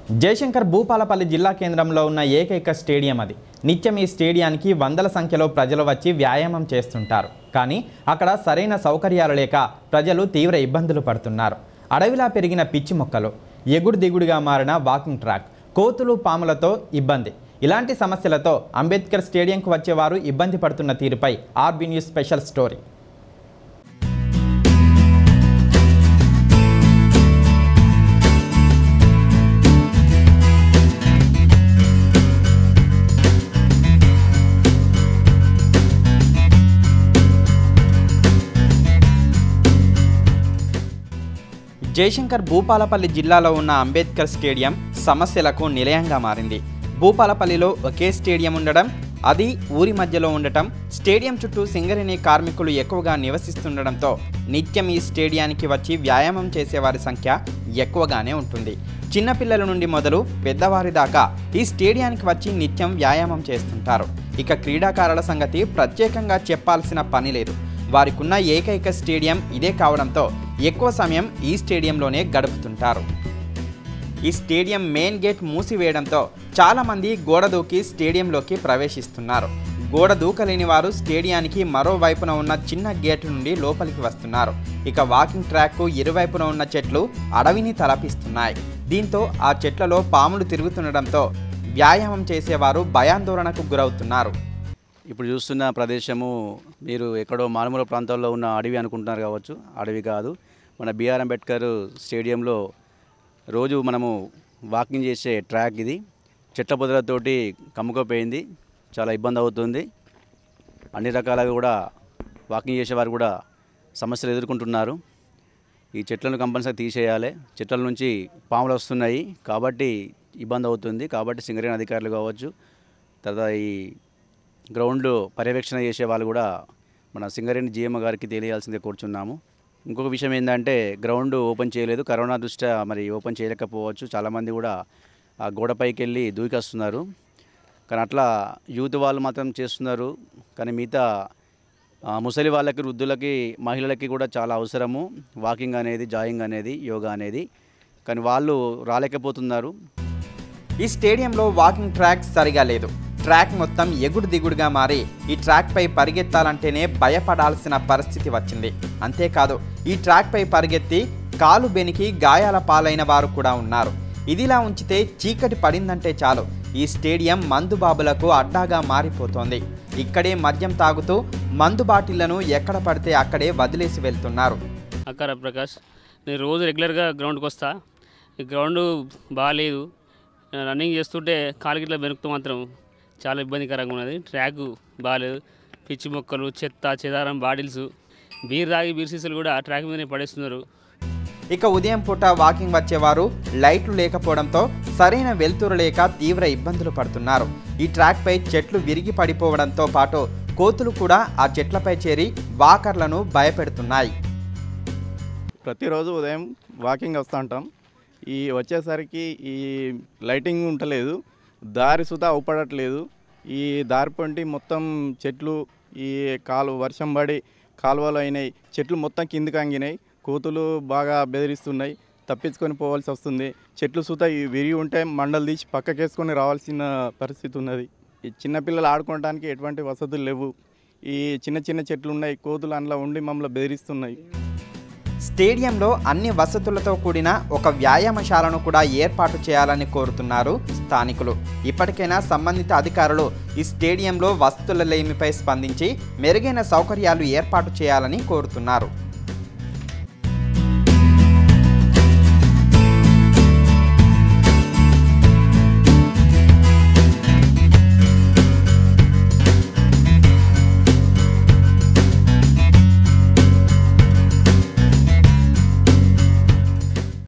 జయశంకర్ భూపాలపల్లి జిల్లా కేంద్రంలో ఉన్న ఏకైక స్టేడియం అది నిత్యం ఈ స్టేడియానికి వందల సంఖ్యలో ప్రజలు వచ్చి వ్యాయామం చేస్తుంటారు కానీ అక్కడ సరైన సౌకర్యాలు లేక ప్రజలు తీవ్ర ఇబ్బందులు పడుతున్నారు అడవిలా పెరిగిన పిచ్చి మొక్కలు ఎగుడు దిగుడుగా మారిన వాకింగ్ ట్రాక్ కోతులు పాములతో ఇబ్బంది ఇలాంటి సమస్యలతో అంబేద్కర్ స్టేడియంకు వచ్చేవారు ఇబ్బంది పడుతున్న తీరుపై RB news special story Jayashankar Bhupalpally జిల్లాలో ఉన్న అంబేద్కర్ స్టేడియం సమస్యలకు నిలయంగా మారింది భూపాలపల్లిలో ఒకే స్టేడియం ఉండడం అది ఊరి మధ్యలో ఉండటం స్టేడియం చుట్టూ సింగరేణి కార్మికులు ఎక్కువగా నివసిస్తుండడంతో నిత్యం ఈ స్టేడియానికి వచ్చి వ్యాయామం చేసేవారి సంఖ్య ఎక్కువగానే ఉంటుంది చిన్నపిల్లల నుండి మొదలు పెద్దవారి దాకా ఈ స్టేడియానికి వచ్చి నిత్యం వ్యాయామం చేస్తుంటారు ఇక క్రీడాకారుల సంగతి ప్రత్యేకంగా చెప్పాల్సిన పని లేదు వారికున్న ఏకైక స్టేడియం ఇదే కావడంతో ఎక్కువ సమయం ఈ స్టేడియంలోనే గడుపుతుంటారు ఈ స్టేడియం మెయిన్ గేట్ మూసివేయడంతో చాలామంది గోడ దూకి స్టేడియంలోకి ప్రవేశిస్తున్నారు గోడ దూకలేని వారు స్టేడియానికి మరోవైపున ఉన్న చిన్న గేటు నుండి లోపలికి వస్తున్నారు ఇక వాకింగ్ ట్రాక్కు ఇరువైపున ఉన్న చెట్లు అడవిని తలపిస్తున్నాయి దీంతో ఆ చెట్లలో పాములు తిరుగుతుండడంతో వ్యాయామం చేసేవారు భయాందోళనకు గురవుతున్నారు ఇప్పుడు చూస్తున్న ప్రదేశము మీరు ఎక్కడో మారుమూల ప్రాంతాల్లో ఉన్న అడవి అనుకుంటున్నారు కావచ్చు అడవి కాదు మన బిఆర్ అంబేద్కర్ స్టేడియంలో రోజు మనము వాకింగ్ చేసే ట్రాక్ ఇది చెట్ల పొదలతోటి కమ్ముకపోయింది చాలా ఇబ్బంది అవుతుంది అన్ని రకాలుగా కూడా వాకింగ్ చేసేవారు కూడా సమస్యలు ఎదుర్కొంటున్నారు ఈ చెట్లను కంపల్సరీ తీసేయాలి చెట్ల నుంచి పాములు వస్తున్నాయి కాబట్టి ఇబ్బంది అవుతుంది కాబట్టి సింగరేణి అధికారులు కావచ్చు తర్వాత ఈ గ్రౌండ్ పర్యవేక్షణ చేసే వాళ్ళు కూడా మన సింగరేణి జిఎం గారికి తెలియాల్సిందే కూర్చున్నాము ఇంకొక విషయం ఏంటంటే గ్రౌండ్ ఓపెన్ చేయలేదు కరోనా దృష్ట్యా మరి ఓపెన్ చేయలేకపోవచ్చు చాలామంది కూడా ఆ గోడపైకి వెళ్ళి దూకొస్తున్నారు కానీ అట్లా యూత్ వాళ్ళు మాత్రం చేస్తున్నారు కానీ మిగతా ఆ, ముసలి వాళ్ళకి వృద్ధులకి మహిళలకి కూడా చాలా అవసరము వాకింగ్ అనేది జాయింగ్ అనేది యోగా అనేది కానీ వాళ్ళు రాలేకపోతున్నారు ఈ స్టేడియంలో వాకింగ్ ట్రాక్ సరిగా లేదు ట్రాక్ మొత్తం ఎగుడు దిగుడుగా మారి ఈ ట్రాక్ పై పరిగెత్తాలంటేనే భయపడాల్సిన పరిస్థితి వచ్చింది అంతేకాదు ఈ ట్రాక్ పై పరిగెత్తి కాలు బెనికి గాయాల పాలైన వారు కూడా ఉన్నారు ఇదిలా ఉంచితే చీకటి పడిందంటే చాలు ఈ స్టేడియం మందు బాబులకు అడ్డాగా మారిపోతోంది ఇక్కడే మద్యం తాగుతూ మందు బాటిళ్లను ఎక్కడ పడితే అక్కడే వదిలేసి వెళ్తున్నారు అక్కర ప్రకాష్ నేను రోజు రెగ్యులర్గా గ్రౌండ్కి వస్తా ఈ గ్రౌండ్ బాగాలేదు రన్నింగ్ చేస్తుంటే కాలు గిట్ల బెనుకుతూ మాత్రం చాలా ఇబ్బందికరంగా ఉన్నది ట్రాక్ బాగాలేదు పిచ్చి మొక్కలు చెత్త చెదారం బాటిల్స్ బీర్ తాగి బీర్ సీసాలు కూడా ట్రాక్ మీదనే పడేస్తున్నారు ఇక ఉదయం పూట వాకింగ్ వచ్చేవారు లైట్లు లేకపోవడంతో సరైన వెలుతురు లేక తీవ్ర ఇబ్బందులు పడుతున్నారు ఈ ట్రాక్పై చెట్లు విరిగి పడిపోవడంతో పాటు కోతులు కూడా ఆ చెట్లపై చేరి వాకర్లను భయపెడుతున్నాయి ప్రతిరోజు ఉదయం వాకింగ్ వస్తూ ఉంటాం ఈ వచ్చేసరికి ఈ లైటింగ్ ఉండలేదు దారి సుతా అవుపడట్లేదు ఈ దారి పొంటి మొత్తం చెట్లు ఈ కాలు వర్షం పడి కాలువలు అయినాయి చెట్లు మొత్తం కిందికి అంగినాయి కోతులు బాగా బెదిరిస్తున్నాయి తప్పించుకొని పోవాల్సి వస్తుంది చెట్లు సుతా ఈ విరిగి ఉంటే మండలు తీసి పక్కకేసుకొని రావాల్సిన పరిస్థితి ఉన్నది ఈ చిన్నపిల్లలు ఆడుకోవడానికి ఎటువంటి వసతులు లేవు ఈ చిన్న చిన్న చెట్లు ఉన్నాయి కోతులు అందులో ఉండి మమ్మల్ని బెదిరిస్తున్నాయి స్టేడియంలో అన్ని వసతులతో కూడిన ఒక వ్యాయామశాలను కూడా ఏర్పాటు చేయాలని కోరుతున్నారు స్థానికులు ఇప్పటికైనా సంబంధిత అధికారులు ఈ స్టేడియంలో వసతుల లేమిపై స్పందించి మెరుగైన సౌకర్యాలు ఏర్పాటు చేయాలని కోరుతున్నారు